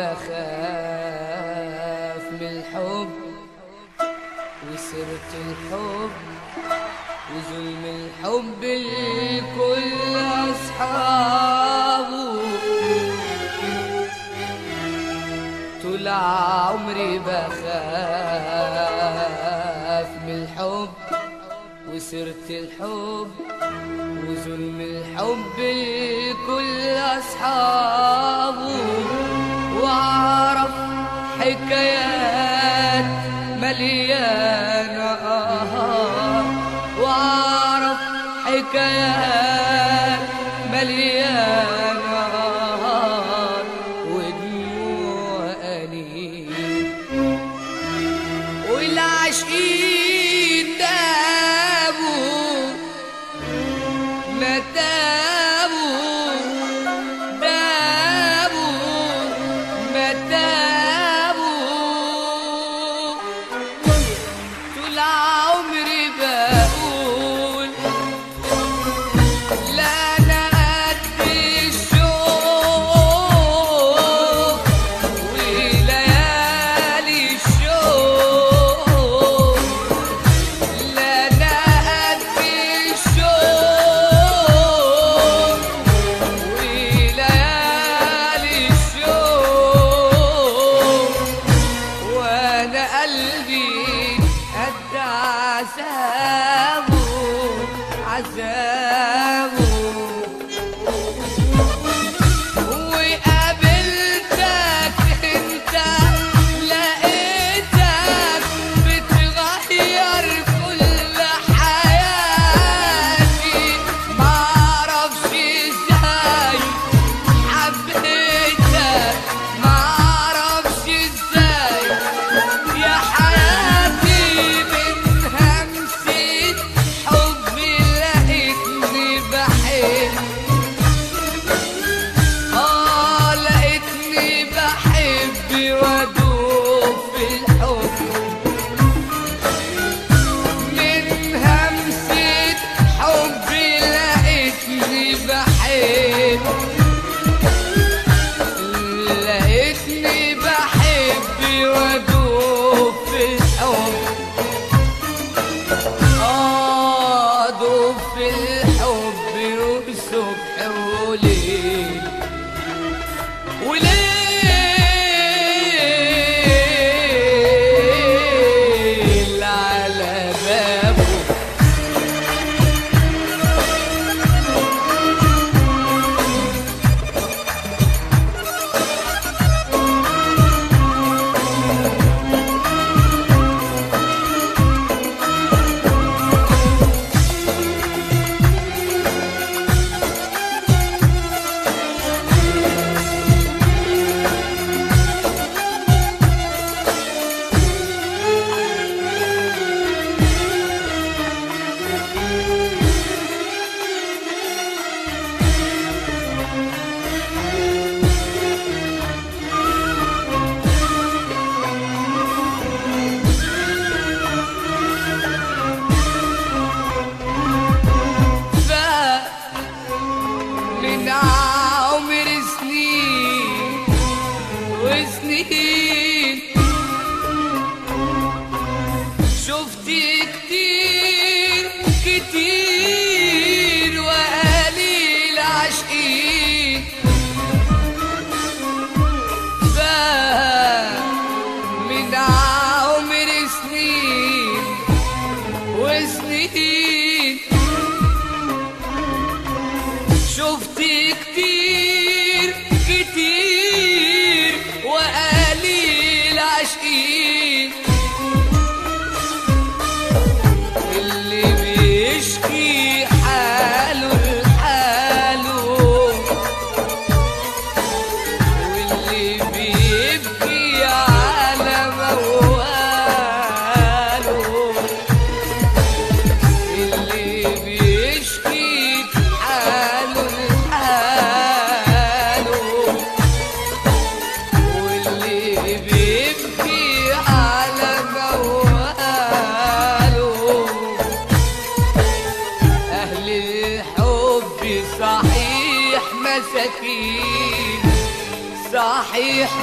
بخاف من الحب وسيرة الحب وظلم الحب لكل أصحابه طول عمري بخاف من الحب وسيرة الحب وظلم الحب لكل أصحابه وأعرف حكايات مليانة آه وأعرف حكايات مليانة آه ودموع أنين والعاشقين دابوا ما تابوا دابوا ما تابوا طول عمري بقول لا انا قد الشوق وليالي الشوق لا انا قد الشوق وليالي الشوق وانا قلبي قد عذابه عذابه وقابلتك انت لقيتك بتغير كل حياتي معرفش ازاي حبيتك معرفش ازاي يا حياتي من همسة حبي لقيتني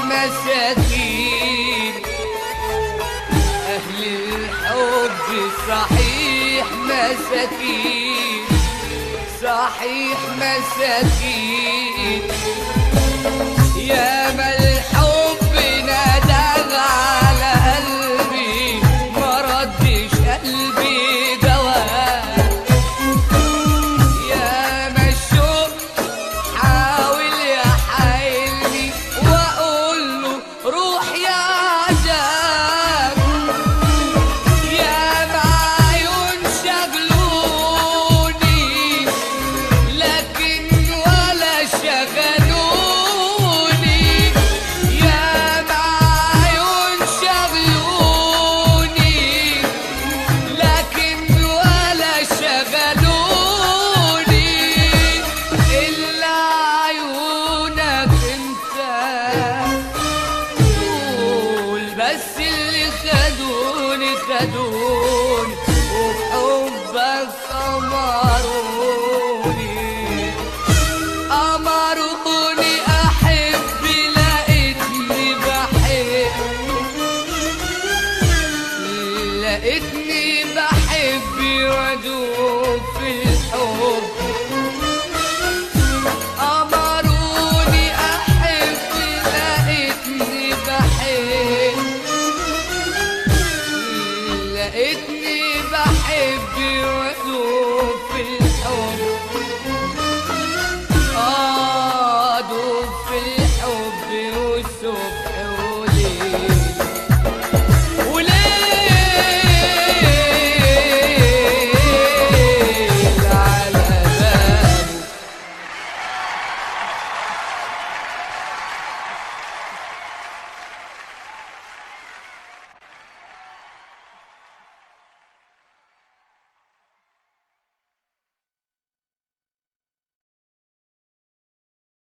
مساكين أهل الحب صحيح مساكين صحيح مساكين يا ما الحب نادى على قلبي ما ردش قلبي جواب يا ما الشوق حاول يحايلني واقول له روح يا عذاب يا ما عيون شغلوني لكن ولا شغلوني يا ما عيون شغلوني لكن ولا شغلوني إلا عيونك انت دول بس اللي خدوني خدوني وبحبك أمروني أمروني أحب لقيتني بحب لقيتني بحب وادوب في الحب